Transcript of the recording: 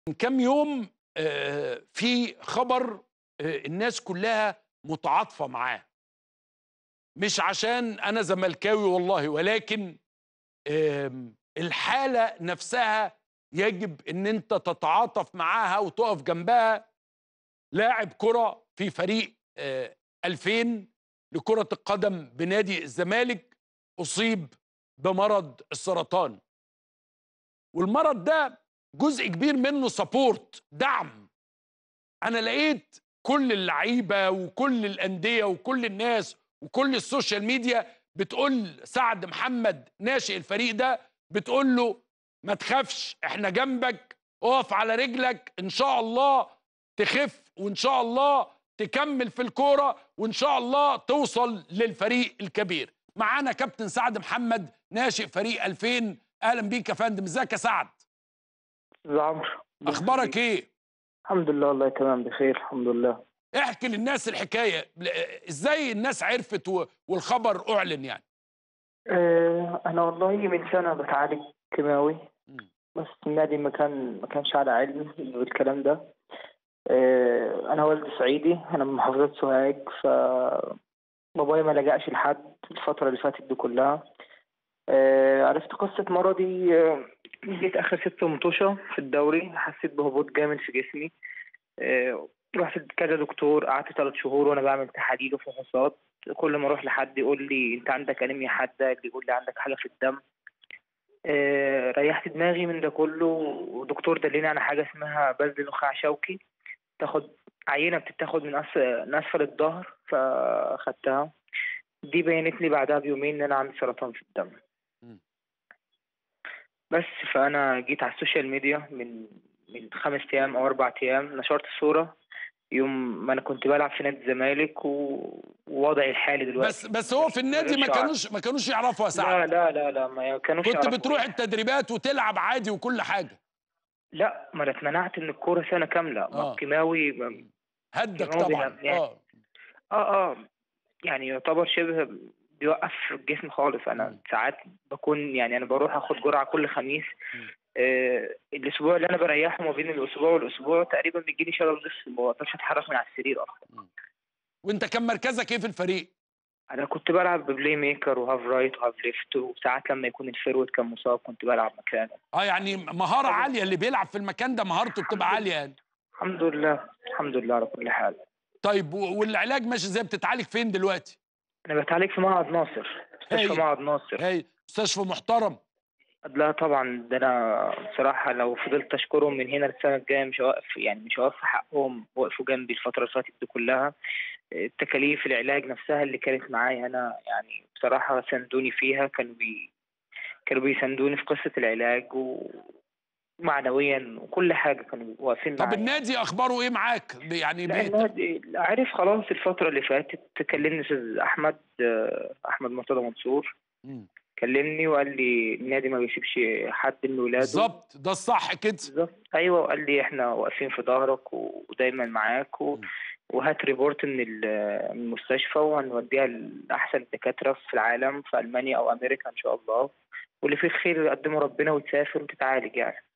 من كام يوم آه، في خبر آه، الناس كلها متعاطفة معاه مش عشان أنا زملكاوي والله ولكن آم، الحالة نفسها يجب أن أنت تتعاطف معاها وتقف جنبها لاعب كرة في فريق آه، 2000 لكرة القدم بنادي الزمالك أصيب بمرض السرطان والمرض ده جزء كبير منه سبورت دعم انا لقيت كل اللعيبه وكل الانديه وكل الناس وكل السوشيال ميديا بتقول سعد محمد ناشئ الفريق ده بتقول له ما تخافش احنا جنبك اقف على رجلك ان شاء الله تخف وان شاء الله تكمل في الكوره وان شاء الله توصل للفريق الكبير معانا كابتن سعد محمد ناشئ فريق 2000 اهلا بيك يا فندم ازيك يا سعد ازي عمرو اخبارك ايه الحمد لله والله تمام بخير الحمد لله احكي للناس الحكايه ل- ازاي الناس عرفت و- والخبر اعلن يعني آه انا والله من سنه بتعالج كيماوي مم. بس النادي ما كان ما كانش على علم بالكلام ده آه انا والدي صعيدي انا من محافظه سوهاج ف بابايا ما لجأش لحد الفتره اللي فاتت دي كلها آه عرفت قصه مرضي آه، جيت اخر ست مطوشه في الدوري حسيت بهبوط جامد في جسمي آه، رحت كذا دكتور قعدت ثلاث شهور وانا بعمل تحاليل وفحوصات كل ما اروح لحد يقول لي انت عندك انيميا حاده اللي يقول لي عندك حاجه في الدم آه، ريحت دماغي من ده كله ودكتور دلني على حاجه اسمها بذل نخاع شوكي تاخد عينه بتتاخد من أس... من اسفل الظهر فاخدتها دي بينت لي بعدها بيومين ان انا عندي سرطان في الدم مم. بس فانا جيت على السوشيال ميديا من من خمس ايام او اربع ايام نشرت صوره يوم ما انا كنت بلعب في نادي الزمالك و- ووضعي الحالي دلوقتي بس بس هو في النادي ما مش عارف. كانوش ما كانوش يعرفوا يا لا سعد لا لا لا ما كانوش كنت يعرفوا. بتروح التدريبات وتلعب عادي وكل حاجه لا ما انا اتمنعت من الكوره سنه كامله ما آه. الكيماوي ما- هدك كان هو طبعا بيلعب يعني. اه اه اه يعني يعتبر شبه بيوقف الجسم خالص انا مم. ساعات بكون يعني انا بروح اخد جرعه كل خميس مم. آه الاسبوع اللي انا بريحه ما بين الاسبوع والاسبوع تقريبا بيجيلي شلل ضغط ما بقدرش اتحرك من على السرير اصلا وانت كان مركزك ايه في الفريق انا كنت بلعب ببلاي ميكر وهاف رايت وهاف ليفت وساعات لما يكون الفيرود كان مصاب كنت بلعب مكانه اه يعني مهاره عاليه اللي بيلعب في المكان ده مهارته بتبقى عاليه يعني الحمد لله الحمد لله على كل حال طيب و- والعلاج ماشي ازاي بتتعالج فين دلوقتي انا بتعالج في معهد ناصر هايل. مستشفى معهد ناصر هاي مستشفى محترم لا طبعا ده انا بصراحه لو فضلت اشكرهم من هنا للسنه الجايه مش هوقف يعني مش هوقف في حقهم وقفوا جنبي الفتره اللي فاتت دي كلها التكاليف العلاج نفسها اللي كانت معايا انا يعني بصراحه ساندوني فيها كانوا بي كانوا بيساندوني في قصه العلاج ومعنويا وكل حاجه كانوا واقفين طب معايا النادي اخباره ايه معاك يعني لا بيت... النادي عارف خلاص الفتره اللي فاتت كلمني استاذ احمد آه، احمد مرتضى منصور مم. كلمني وقال لي النادي ما بيسيبش حد من ولاده بالظبط ده الصح كده بالظبط ايوه وقال لي احنا واقفين في ظهرك و- ودايما معاك و... مم. وهات ريبورت من ال- من المستشفى وهنوديها لاحسن الدكاتره في العالم في المانيا او امريكا ان شاء الله واللي فيه الخير يقدمه ربنا وتسافر وتتعالج يعني